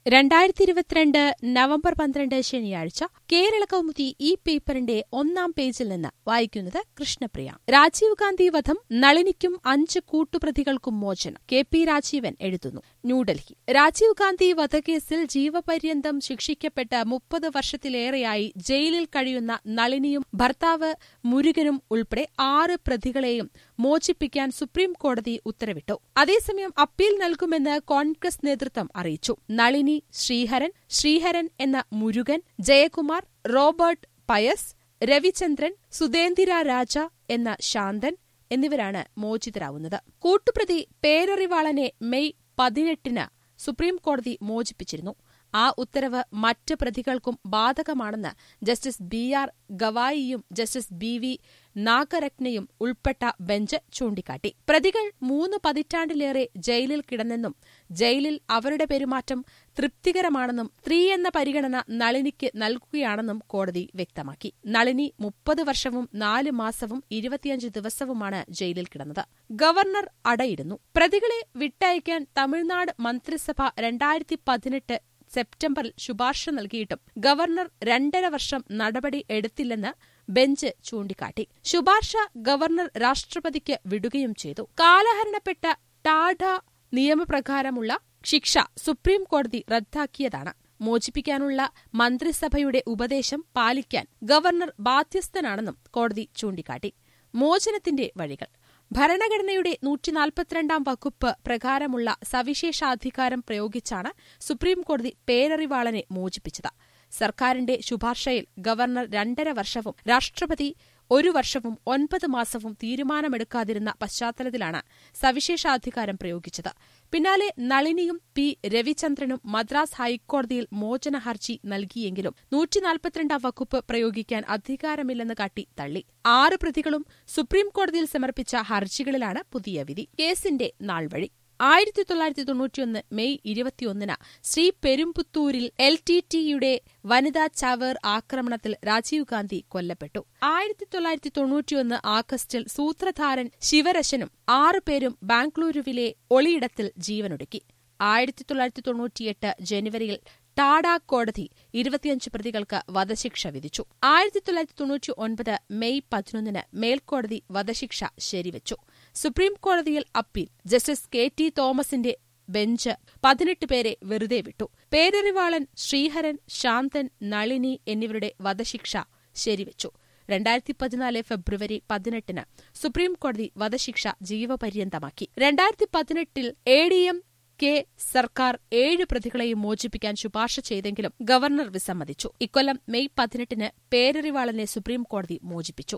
രണ്ടായിരത്തി ഇരുപത്തിരണ്ട് നവംബർ പന്ത്രണ്ട് ശനിയാഴ്ച കേരള കൗമുദി ഈ പേപ്പറിന്റെ ഒന്നാം പേജിൽ നിന്ന് വായിക്കുന്നത് കൃഷ്ണപ്രിയ രാജീവ് ഗാന്ധി വധം നളിനിക്കും അഞ്ച് കൂട്ടുപ്രതികൾക്കും മോചനം കെ പി രാജീവൻ എഴുതുന്നു ന്യൂഡൽഹി രാജീവ് ഗാന്ധി വധക്കേസിൽ ജീവപര്യന്തം ശിക്ഷിക്കപ്പെട്ട മുപ്പത് വർഷത്തിലേറെയായി ജയിലിൽ കഴിയുന്ന നളിനിയും ഭർത്താവ് മുരുകനും ഉൾപ്പെടെ ആറ് പ്രതികളെയും മോചിപ്പിക്കാൻ സുപ്രീം കോടതി ഉത്തരവിട്ടു അതേസമയം അപ്പീൽ നൽകുമെന്ന് കോൺഗ്രസ് നേതൃത്വം അറിയിച്ചു നളിനി ശ്രീഹരൻ ശ്രീഹരൻ എന്ന മുരുകൻ ജയകുമാർ റോബർട്ട് പയസ് രവിചന്ദ്രൻ സുധേന്ദിര രാജ എന്ന ശാന്തൻ എന്നിവരാണ് മോചിതരാവുന്നത് കൂട്ടുപ്രതി പേരറിവാളനെ മെയ് പതിനെട്ടിന് സുപ്രീം കോടതി മോചിപ്പിച്ചിരുന്നു ആ ഉത്തരവ് മറ്റ് പ്രതികൾക്കും ബാധകമാണെന്ന് ജസ്റ്റിസ് ബി ആർ ഗവായിയും ജസ്റ്റിസ് ബി വി നാഗരത്നയും ഉൾപ്പെട്ട ബെഞ്ച് ചൂണ്ടിക്കാട്ടി പ്രതികൾ മൂന്ന് പതിറ്റാണ്ടിലേറെ ജയിലിൽ കിടന്നെന്നും ജയിലിൽ അവരുടെ പെരുമാറ്റം തൃപ്തികരമാണെന്നും സ്ത്രീ എന്ന പരിഗണന നളിനിക്ക് നൽകുകയാണെന്നും കോടതി വ്യക്തമാക്കി നളിനി മുപ്പത് വർഷവും നാല് മാസവും ഇരുപത്തിയഞ്ച് ദിവസവുമാണ് ജയിലിൽ കിടന്നത് ഗവർണർ അടയിരുന്നു പ്രതികളെ വിട്ടയക്കാൻ തമിഴ്നാട് മന്ത്രിസഭ രണ്ടായിരത്തി പതിനെട്ട് സെപ്റ്റംബറിൽ ശുപാർശ നൽകിയിട്ടും ഗവർണർ രണ്ടര വർഷം നടപടി എടുത്തില്ലെന്ന് ബെഞ്ച് ചൂണ്ടിക്കാട്ടി ശുപാർശ ഗവർണർ രാഷ്ട്രപതിക്ക് വിടുകയും ചെയ്തു കാലഹരണപ്പെട്ട ടാഡ നിയമപ്രകാരമുള്ള ശിക്ഷ സുപ്രീം കോടതി റദ്ദാക്കിയതാണ് മോചിപ്പിക്കാനുള്ള മന്ത്രിസഭയുടെ ഉപദേശം പാലിക്കാൻ ഗവർണർ ബാധ്യസ്ഥനാണെന്നും കോടതി ചൂണ്ടിക്കാട്ടി മോചനത്തിന്റെ വഴികൾ ഭരണഘടനയുടെ നൂറ്റിനാൽപ്പത്തിരണ്ടാം വകുപ്പ് പ്രകാരമുള്ള സവിശേഷാധികാരം പ്രയോഗിച്ചാണ് സുപ്രീംകോടതി പേരറിവാളനെ മോചിപ്പിച്ചത് സർക്കാരിന്റെ ശുപാർശയിൽ ഗവർണർ രണ്ടര വർഷവും രാഷ്ട്രപതി ഒരു വർഷവും ഒൻപത് മാസവും തീരുമാനമെടുക്കാതിരുന്ന പശ്ചാത്തലത്തിലാണ് സവിശേഷാധികാരം പ്രയോഗിച്ചത് പിന്നാലെ നളിനിയും പി രവിചന്ദ്രനും മദ്രാസ് ഹൈക്കോടതിയിൽ മോചന ഹർജി നൽകിയെങ്കിലും നൂറ്റിനാൽപ്പത്തിരണ്ടാം വകുപ്പ് പ്രയോഗിക്കാൻ അധികാരമില്ലെന്ന് കാട്ടി തള്ളി ആറ് പ്രതികളും സുപ്രീംകോടതിയിൽ സമർപ്പിച്ച ഹർജികളിലാണ് പുതിയ വിധി കേസിന്റെ നാൾവഴി ആയിരത്തി തൊള്ളായിരത്തി തൊണ്ണൂറ്റിയൊന്ന് മെയ് ഇരുപത്തിയൊന്നിന് ശ്രീ പെരുമ്പുത്തൂരിൽ എൽ ടി ടിയുടെ വനിതാ ചാവേർ ആക്രമണത്തിൽ രാജീവ് ഗാന്ധി കൊല്ലപ്പെട്ടു ആയിരത്തി തൊള്ളായിരത്തി തൊണ്ണൂറ്റിയൊന്ന് ആഗസ്റ്റിൽ സൂത്രധാരൻ ശിവരശനും ആറുപേരും ബാംഗ്ലൂരുവിലെ ഒളിയിടത്തിൽ ജീവനൊടുക്കി ആയിരത്തി തൊള്ളായിരത്തി തൊണ്ണൂറ്റിയെട്ട് ജനുവരിയിൽ ടാഡ കോടതി ഇരുപത്തിയഞ്ച് പ്രതികൾക്ക് വധശിക്ഷ വിധിച്ചു ആയിരത്തി തൊള്ളായിരത്തി തൊണ്ണൂറ്റി ഒൻപത് മെയ് പതിനൊന്നിന് മേൽക്കോടതി വധശിക്ഷ ശരിവച്ചു സുപ്രീം കോടതിയിൽ അപ്പീൽ ജസ്റ്റിസ് കെ ടി തോമസിന്റെ ബെഞ്ച് പതിനെട്ട് പേരെ വെറുതെ വിട്ടു പേരറിവാളൻ ശ്രീഹരൻ ശാന്തൻ നളിനി എന്നിവരുടെ വധശിക്ഷ ശരിവച്ചു രണ്ടായിരത്തി പതിനാല് ഫെബ്രുവരി പതിനെട്ടിന് സുപ്രീം കോടതി വധശിക്ഷ ജീവപര്യന്തമാക്കി രണ്ടായിരത്തി പതിനെട്ടിൽ എ ഡി എം കെ സർക്കാർ ഏഴ് പ്രതികളെയും മോചിപ്പിക്കാൻ ശുപാർശ ചെയ്തെങ്കിലും ഗവർണർ വിസമ്മതിച്ചു ഇക്കൊല്ലം മെയ് പതിനെട്ടിന് പേരറിവാളനെ സുപ്രീം കോടതി മോചിപ്പിച്ചു